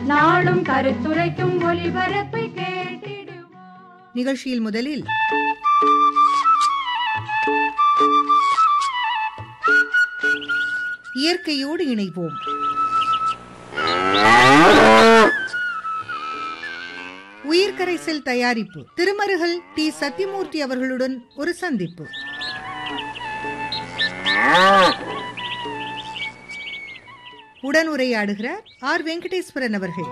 நாளும் கருத்துரைக்கும் ஒலிபரப்பை கேட்டிடுவோம் நிகழ்ச்சியில் முதலில் இயற்கையோடு இணைவோம் உயிர்கரைசல் தயாரிப்பு திருமருகல் டி சத்யமூர்த்தி அவர்களுடன் ஒரு சந்திப்பு உடன் உரையாடுகிறார் ஆர் வெங்கடேஸ்வரன் அவர்கள்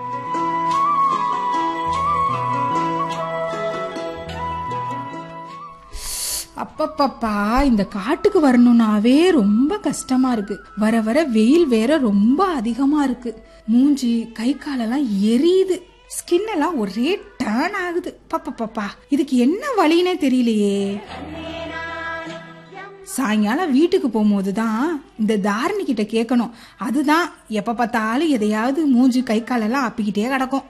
அப்பப்பப்பா இந்த காட்டுக்கு வரணும்னாவே ரொம்ப கஷ்டமா இருக்கு வர வர வெயில் வேற ரொம்ப அதிகமா இருக்கு மூஞ்சி கை காலெல்லாம் எரியுது ஸ்கின் எல்லாம் ஒரே டர்ன் ஆகுது பப்பப்பப்பா இதுக்கு என்ன வழினே தெரியலையே சாயங்காலம் வீட்டுக்கு போகும்போது தான் இந்த தாரணி கிட்ட கேட்கணும் அதுதான் எப்ப பார்த்தாலும் எதையாவது மூஞ்சி கை காலெல்லாம் அப்பிக்கிட்டே கிடக்கும்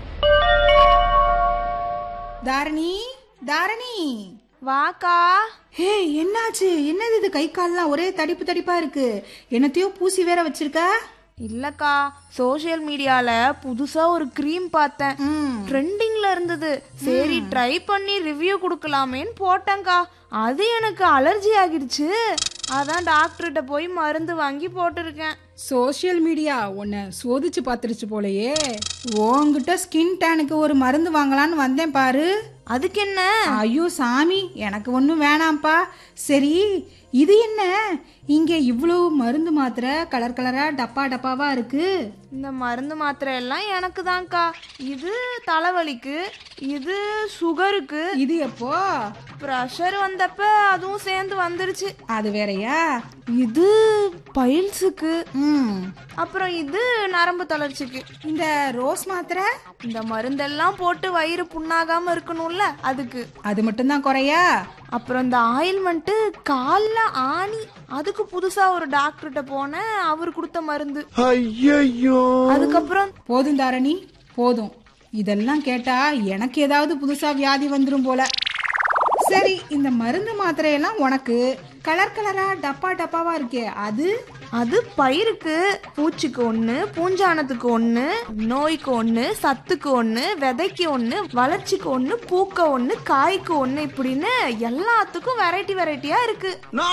தாரணி தாரணி வாக்கா ஹே என்னாச்சு என்னது இது கை கால்லாம் ஒரே தடிப்பு தடிப்பா இருக்கு என்னத்தையோ பூசி வேற வச்சிருக்க இல்லக்கா சோஷியல் மீடியால புதுசா ஒரு க்ரீம் பார்த்தேன் ட்ரெண்டிங்ல இருந்தது சரி ட்ரை பண்ணி ரிவ்யூ கொடுக்கலாமேன்னு போட்டேங்க்கா அது எனக்கு அலர்ஜி ஆகிடுச்சு அதான் டாக்டர்கிட்ட போய் மருந்து வாங்கி போட்டிருக்கேன் சோஷியல் மீடியா உன்னை சோதிச்சு பார்த்துருச்சு போலயே உன்கிட்ட ஸ்கின் டேனுக்கு ஒரு மருந்து வாங்கலான்னு வந்தேன் பாரு அதுக்கு என்ன ஐயோ சாமி எனக்கு ஒன்றும் வேணாம்ப்பா சரி இது என்ன இங்க இவ்வளவு மருந்து மாத்திரை கலர் கலரா டப்பா டப்பாவா இருக்கு இந்த மருந்து மாத்திரை எல்லாம் எனக்கு தான்க்கா இது தலைவலிக்கு இது சுகருக்கு இது எப்போ ப்ரெஷர் வந்தப்ப அதுவும் சேர்ந்து வந்துருச்சு அது வேறயா இது பைல்ஸுக்கு ம் அப்புறம் இது நரம்பு தளர்ச்சிக்கு இந்த ரோஸ் மாத்திரை இந்த மருந்தெல்லாம் போட்டு வயிறு புண்ணாகாம இருக்கணும்ல அதுக்கு அது மட்டும்தான் குறையா அப்புறம் இந்த ஆயில்மெண்ட்டு கால்ல ஆணி அதுக்கு புதுசா ஒரு டாக்டர்கிட்ட போனேன் அவர் கொடுத்த மருந்து அதுக்கப்புறம் போதும் தாரணி போதும் இதெல்லாம் கேட்டா எனக்கு ஏதாவது புதுசா வியாதி வந்துரும் போல சரி இந்த மருந்து மாத்திரையெல்லாம் உனக்கு கலர் கலரா டப்பா டப்பாவா இருக்கே அது அது பயிருக்கு பூச்சிக்கு ஒன்று பூஞ்சானத்துக்கு ஒன்று நோய்க்கு ஒன்று சத்துக்கு ஒன்று விதைக்கு ஒன்று வளர்ச்சிக்கு ஒன்று பூக்க ஒன்று காய்க்கு ஒன்று இப்படின்னு எல்லாத்துக்கும் வெரைட்டி வெரைட்டியா இருக்கு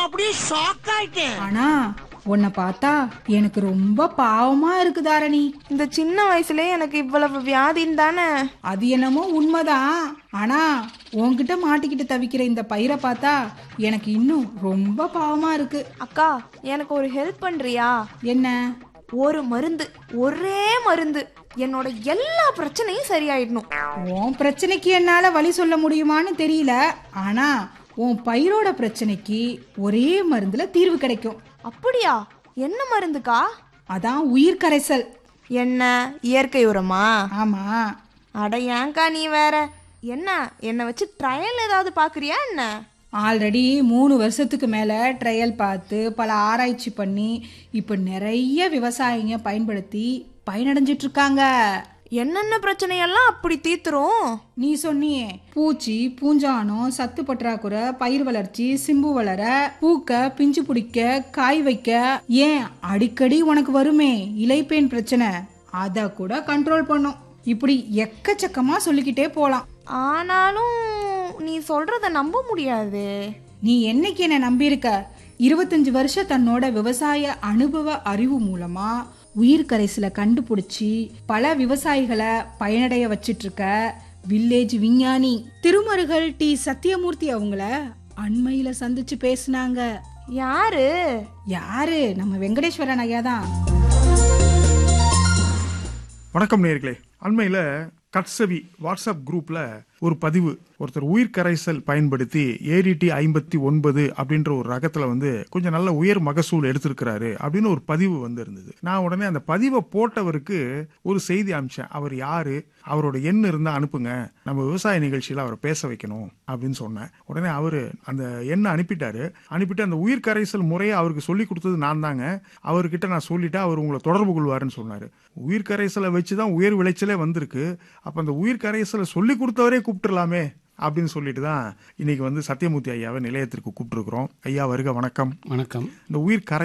ஆனா உன்னை பார்த்தா எனக்கு ரொம்ப பாவமா இருக்கு தாரணி இந்த சின்ன வயசுல எனக்கு இவ்வளவு வியாதின்னு தானே அது என்னமோ உண்மைதான் ஆனா உன்கிட்ட மாட்டிக்கிட்டு தவிக்கிற இந்த பயிரை பார்த்தா எனக்கு இன்னும் ரொம்ப பாவமா இருக்கு அக்கா எனக்கு ஒரு ஹெல்ப் பண்றியா என்ன ஒரு மருந்து ஒரே மருந்து என்னோட எல்லா பிரச்சனையும் சரியாயிடணும் உன் பிரச்சனைக்கு என்னால வழி சொல்ல முடியுமான்னு தெரியல ஆனா உன் பயிரோட பிரச்சனைக்கு ஒரே மருந்துல தீர்வு கிடைக்கும் அப்படியா என்ன மருந்துக்கா அதான் உயிர் கரைசல் என்ன இயற்கை உரமா ஆமா அட ஏன்க்கா நீ வேற என்ன என்னை வச்சு ட்ரையல் ஏதாவது பாக்குறியா என்ன ஆல்ரெடி மூணு வருஷத்துக்கு மேல ட்ரையல் பார்த்து பல ஆராய்ச்சி பண்ணி இப்ப நிறைய விவசாயிங்க பயன்படுத்தி பயனடைஞ்சிட்டு இருக்காங்க என்னென்ன பிரச்சனையெல்லாம் அப்படி தீத்துரும் நீ சொன்னியே பூச்சி பூஞ்சானம் சத்து பற்றாக்குறை பயிர் வளர்ச்சி சிம்பு வளர பூக்க பிஞ்சு பிடிக்க காய் வைக்க ஏன் அடிக்கடி உனக்கு வருமே இலைப்பேன் பிரச்சனை அத கூட கண்ட்ரோல் பண்ணும் இப்படி எக்கச்சக்கமா சொல்லிக்கிட்டே போலாம் ஆனாலும் நீ சொல்றத நம்ப முடியாது நீ என்னைக்கு என்ன நம்பியிருக்க இருபத்தஞ்சு வருஷம் தன்னோட விவசாய அனுபவ அறிவு மூலமா உயிர் கரைசலை கண்டுபிடிச்சி பல விவசாயிகளை பயனடைய வச்சிட்டு இருக்க வில்லேஜ் விஞ்ஞானி திருமருகல் டி சத்யமூர்த்தி அவங்கள அண்மையில சந்திச்சு பேசுனாங்க யாரு யாரு நம்ம வெங்கடேஸ்வரன் ஐயா தான் வணக்கம் நேர்களே அண்மையில் கட்சவி வாட்ஸ்அப் குரூப்ல ஒரு பதிவு ஒருத்தர் உயிர் கரைசல் பயன்படுத்தி ஏடிடி ஐம்பத்தி ஒன்பது அப்படின்ற ஒரு ரகத்துல வந்து கொஞ்சம் நல்ல உயர் மகசூல் எடுத்திருக்கிறாரு அப்படின்னு ஒரு பதிவு வந்து இருந்தது நான் உடனே அந்த பதிவை போட்டவருக்கு ஒரு செய்தி அமிச்சேன் அவர் யாரு அவரோட எண் இருந்தா அனுப்புங்க நம்ம விவசாய நிகழ்ச்சியில அவரை பேச வைக்கணும் அப்படின்னு சொன்னேன் உடனே அவரு அந்த எண்ணை அனுப்பிட்டாரு அனுப்பிட்டு அந்த உயிர் கரைசல் முறையை அவருக்கு சொல்லி கொடுத்தது நான் தாங்க அவர்கிட்ட நான் சொல்லிட்டா அவர் உங்களை தொடர்பு கொள்வாருன்னு சொன்னாரு உயிர் கரைசலை வச்சுதான் உயர் விளைச்சலே வந்திருக்கு அப்ப அந்த உயிர் கரைசலை சொல்லி கொடுத்தவரே கூப்பிட்டுலாமே அப்படின்னு சொல்லிட்டு தான் இன்னைக்கு வந்து சத்தியமூர்த்தி ஐயாவை நிலையத்திற்கு கூப்பிட்டுருக்குறோம் ஐயா வருக வணக்கம் வணக்கம் இந்த உயிர் கரை